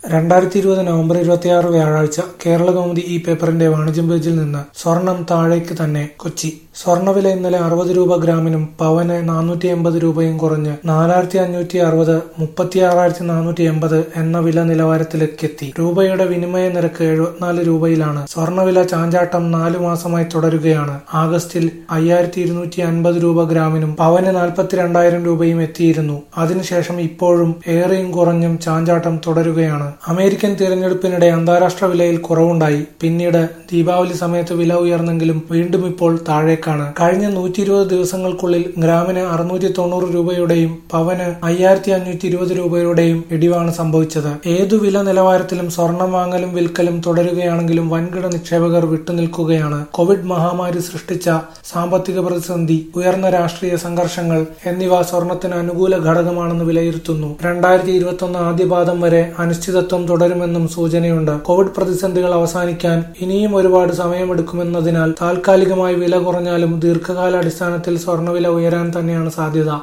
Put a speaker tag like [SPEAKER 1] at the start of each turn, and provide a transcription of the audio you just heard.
[SPEAKER 1] രണ്ടായിരത്തി ഇരുപത് നവംബർ ഇരുപത്തിയാറ് വ്യാഴാഴ്ച കേരളകൗമുദി ഈ പേപ്പറിന്റെ വാണിജ്യം പേജിൽ നിന്ന് സ്വർണം താഴേക്ക് തന്നെ കൊച്ചി സ്വർണ്ണവില ഇന്നലെ അറുപത് രൂപ ഗ്രാമിനും പവന് നാനൂറ്റി എൺപത് രൂപയും കുറഞ്ഞ് നാലായിരത്തി അഞ്ഞൂറ്റി അറുപത് മുപ്പത്തിയാറായിരത്തി നാനൂറ്റി എൺപത് എന്ന വില നിലവാരത്തിലേക്കെത്തി രൂപയുടെ വിനിമയ നിരക്ക് എഴുപത്തിനാല് രൂപയിലാണ് സ്വർണ്ണവില ചാഞ്ചാട്ടം നാലു മാസമായി തുടരുകയാണ് ആഗസ്റ്റിൽ അയ്യായിരത്തി ഇരുന്നൂറ്റി അൻപത് രൂപ ഗ്രാമിനും പവന് നാൽപ്പത്തിരണ്ടായിരം രൂപയും എത്തിയിരുന്നു അതിനുശേഷം ഇപ്പോഴും ഏറെയും കുറഞ്ഞും ചാഞ്ചാട്ടം തുടരുകയാണ് അമേരിക്കൻ തിരഞ്ഞെടുപ്പിനിടെ അന്താരാഷ്ട്ര വിലയിൽ കുറവുണ്ടായി പിന്നീട് ദീപാവലി സമയത്ത് വില ഉയർന്നെങ്കിലും വീണ്ടും ഇപ്പോൾ താഴേക്കാണ് കഴിഞ്ഞ നൂറ്റി ഇരുപത് ദിവസങ്ങൾക്കുള്ളിൽ ഗ്രാമിന് അറുന്നൂറ്റി തൊണ്ണൂറ് രൂപയുടെയും പവന് അയ്യായിരത്തി അഞ്ഞൂറ്റി ഇരുപത് രൂപയുടെയും ഇടിവാണ് സംഭവിച്ചത് ഏതു വില നിലവാരത്തിലും സ്വർണം വാങ്ങലും വിൽക്കലും തുടരുകയാണെങ്കിലും വൻകിട നിക്ഷേപകർ വിട്ടുനിൽക്കുകയാണ് കോവിഡ് മഹാമാരി സൃഷ്ടിച്ച സാമ്പത്തിക പ്രതിസന്ധി ഉയർന്ന രാഷ്ട്രീയ സംഘർഷങ്ങൾ എന്നിവ സ്വർണത്തിന് അനുകൂല ഘടകമാണെന്ന് വിലയിരുത്തുന്നു രണ്ടായിരത്തി ഇരുപത്തൊന്ന് ആദ്യപാദം വരെ അനിശ്ചിതത്വം തുടരുമെന്നും സൂചനയുണ്ട് കോവിഡ് പ്രതിസന്ധികൾ അവസാനിക്കാൻ ഇനിയും ഒരുപാട് സമയമെടുക്കുമെന്നതിനാൽ താൽക്കാലികമായി വില കുറഞ്ഞാലും ദീർഘകാല അടിസ്ഥാനത്തിൽ സ്വർണ്ണവില ഉയരാൻ തന്നെയാണ് സാധ്യത